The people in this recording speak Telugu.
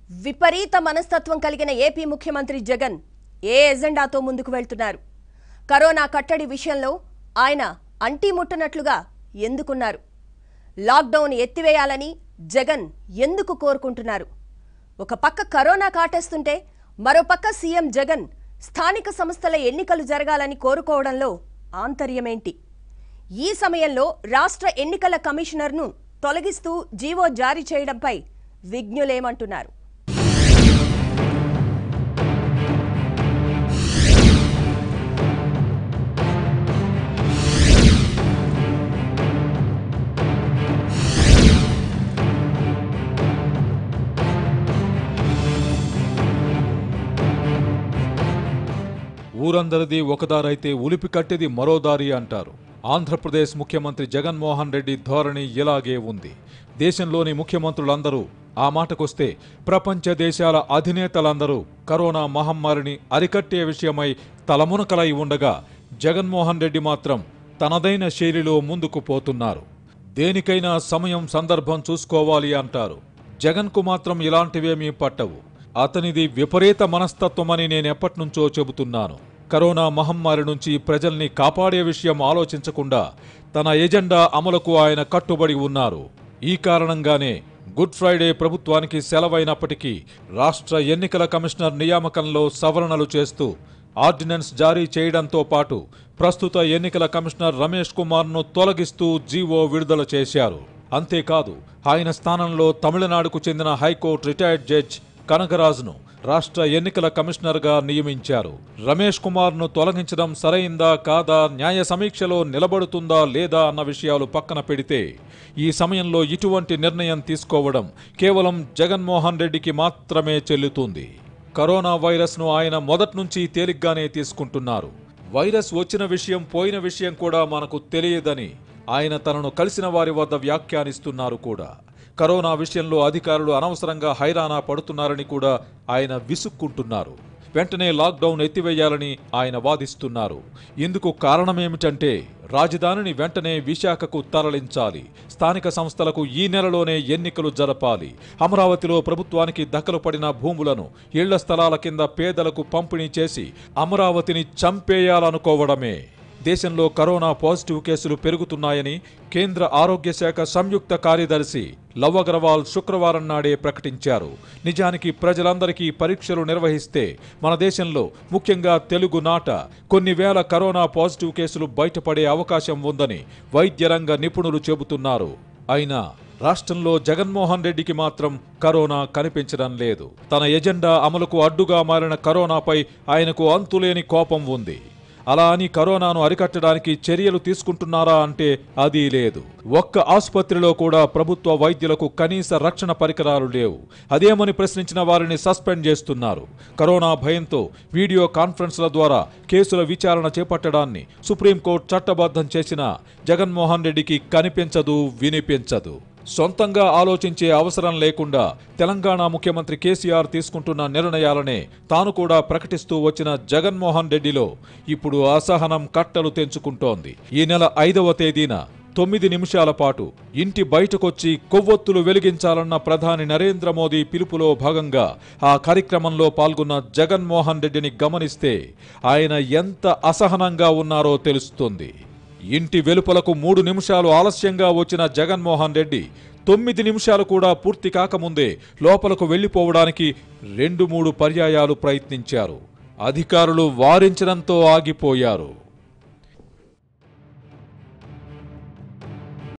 విపరీత మనస్తత్వం కలిగిన ఏపీ ముఖ్యమంత్రి జగన్ ఏ ఎజెండాతో ముందుకు వెళ్తున్నారు కరోనా కట్టడి విషయంలో ఆయన అంటీ ముట్టనట్లుగా ఎందుకున్నారు లాక్డౌన్ ఎత్తివేయాలని జగన్ ఎందుకు కోరుకుంటున్నారు ఒక పక్క కరోనా కాటేస్తుంటే మరో పక్క సీఎం జగన్ స్థానిక సంస్థల ఎన్నికలు జరగాలని కోరుకోవడంలో ఆంతర్యమేంటి ఈ సమయంలో రాష్ట్ర ఎన్నికల కమిషనర్ను తొలగిస్తూ జీవో జారీ చేయడంపై విజ్ఞులేమంటున్నారు ఊరందరిది ఒకదారైతే ఉలిపి కట్టేది మరో దారి అంటారు ఆంధ్రప్రదేశ్ ముఖ్యమంత్రి జగన్మోహన్ రెడ్డి ధోరణి ఇలాగే ఉంది దేశంలోని ముఖ్యమంత్రులందరూ ఆ మాటకొస్తే ప్రపంచ దేశాల అధినేతలందరూ కరోనా మహమ్మారిని అరికట్టే విషయమై తలమునకలై ఉండగా జగన్మోహన్ రెడ్డి మాత్రం తనదైన శైలిలో ముందుకు పోతున్నారు దేనికైనా సమయం సందర్భం చూసుకోవాలి అంటారు జగన్కు మాత్రం ఇలాంటివేమీ పట్టవు అతనిది విపరీత మనస్తత్వమని నేనెప్పటినుంచో చెబుతున్నాను కరోనా మహమ్మారి నుంచి ప్రజల్ని కాపాడే విషయం ఆలోచించకుండా తన ఎజెండా అమలుకు ఆయన కట్టుబడి ఉన్నారు ఈ కారణంగానే గుడ్ ఫ్రైడే ప్రభుత్వానికి సెలవైనప్పటికీ రాష్ట్ర ఎన్నికల కమిషనర్ నియామకంలో సవరణలు చేస్తూ ఆర్డినెన్స్ జారీ చేయడంతో పాటు ప్రస్తుత ఎన్నికల కమిషనర్ రమేష్ కుమార్ను తొలగిస్తూ జీవో విడుదల చేశారు అంతేకాదు ఆయన స్థానంలో తమిళనాడుకు చెందిన హైకోర్టు రిటైర్డ్ జడ్జ్ కనకరాజును రాష్ట్ర ఎన్నికల కమిషనర్గా నియమించారు రమేష్ కుమార్ను తొలగించడం సరైందా కాదా న్యాయ సమీక్షలో నిలబడుతుందా లేదా అన్న విషయాలు పక్కన పెడితే ఈ సమయంలో ఇటువంటి నిర్ణయం తీసుకోవడం కేవలం జగన్మోహన్ రెడ్డికి మాత్రమే చెల్లుతుంది కరోనా వైరస్ను ఆయన మొదట్నుంచి తేలిగ్గానే తీసుకుంటున్నారు వైరస్ వచ్చిన విషయం పోయిన విషయం కూడా మనకు తెలియదని ఆయన తనను కలిసిన వారి వద్ద వ్యాఖ్యానిస్తున్నారు కూడా కరోనా విషయంలో అధికారులు అనవసరంగా హైరానా పడుతున్నారని కూడా ఆయన విసుక్కుంటున్నారు వెంటనే లాక్డౌన్ ఎత్తివేయాలని ఆయన వాదిస్తున్నారు ఇందుకు కారణమేమిటంటే రాజధానిని వెంటనే విశాఖకు తరలించాలి స్థానిక సంస్థలకు ఈ నెలలోనే ఎన్నికలు జరపాలి అమరావతిలో ప్రభుత్వానికి దక్కలు పడిన భూములను ఇళ్ల స్థలాల కింద పేదలకు పంపిణీ చేసి అమరావతిని చంపేయాలనుకోవడమే దేశంలో కరోనా పాజిటివ్ కేసులు పెరుగుతున్నాయని కేంద్ర ఆరోగ్య శాఖ సంయుక్త కార్యదర్శి లవ్ అగర్వాల్ శుక్రవారం నాడే ప్రకటించారు నిజానికి ప్రజలందరికీ పరీక్షలు నిర్వహిస్తే మన దేశంలో ముఖ్యంగా తెలుగు నాట కొన్ని వేల కరోనా పాజిటివ్ కేసులు బయటపడే అవకాశం ఉందని వైద్య రంగ నిపుణులు చెబుతున్నారు అయినా రాష్ట్రంలో జగన్మోహన్ రెడ్డికి మాత్రం కరోనా కనిపించడం లేదు తన ఎజెండా అమలుకు అడ్డుగా మారిన కరోనాపై ఆయనకు అంతులేని కోపం ఉంది అలా అని కరోనాను అరికట్టడానికి చర్యలు తీసుకుంటున్నారా అంటే అది లేదు ఒక్క ఆసుపత్రిలో కూడా ప్రభుత్వ వైద్యులకు కనీస రక్షణ పరికరాలు లేవు అదేమని ప్రశ్నించిన వారిని సస్పెండ్ చేస్తున్నారు కరోనా భయంతో వీడియో కాన్ఫరెన్స్ల ద్వారా కేసుల విచారణ చేపట్టడాన్ని సుప్రీంకోర్టు చట్టబద్ధం చేసిన జగన్మోహన్ రెడ్డికి కనిపించదు వినిపించదు సొంతంగా ఆలోచించే అవసరం లేకుండా తెలంగాణ ముఖ్యమంత్రి కేసీఆర్ తీసుకుంటున్న నిర్ణయాలనే తాను కూడా ప్రకటిస్తూ వచ్చిన జగన్మోహన్ రెడ్డిలో ఇప్పుడు అసహనం కట్టలు తెంచుకుంటోంది ఈ నెల ఐదవ తేదీన తొమ్మిది నిమిషాల పాటు ఇంటి బయటకొచ్చి కొవ్వొత్తులు వెలిగించాలన్న ప్రధాని నరేంద్ర మోదీ పిలుపులో భాగంగా ఆ కార్యక్రమంలో పాల్గొన్న జగన్మోహన్ రెడ్డిని గమనిస్తే ఆయన ఎంత అసహనంగా ఉన్నారో తెలుస్తుంది ఇంటి వెలుపలకు మూడు నిమిషాలు ఆలస్యంగా వచ్చిన జగన్మోహన్ రెడ్డి తొమ్మిది నిమిషాలు కూడా పూర్తి కాకముందే లోపలకు వెళ్లిపోవడానికి రెండు మూడు పర్యాయాలు ప్రయత్నించారు అధికారులు వారించడంతో ఆగిపోయారు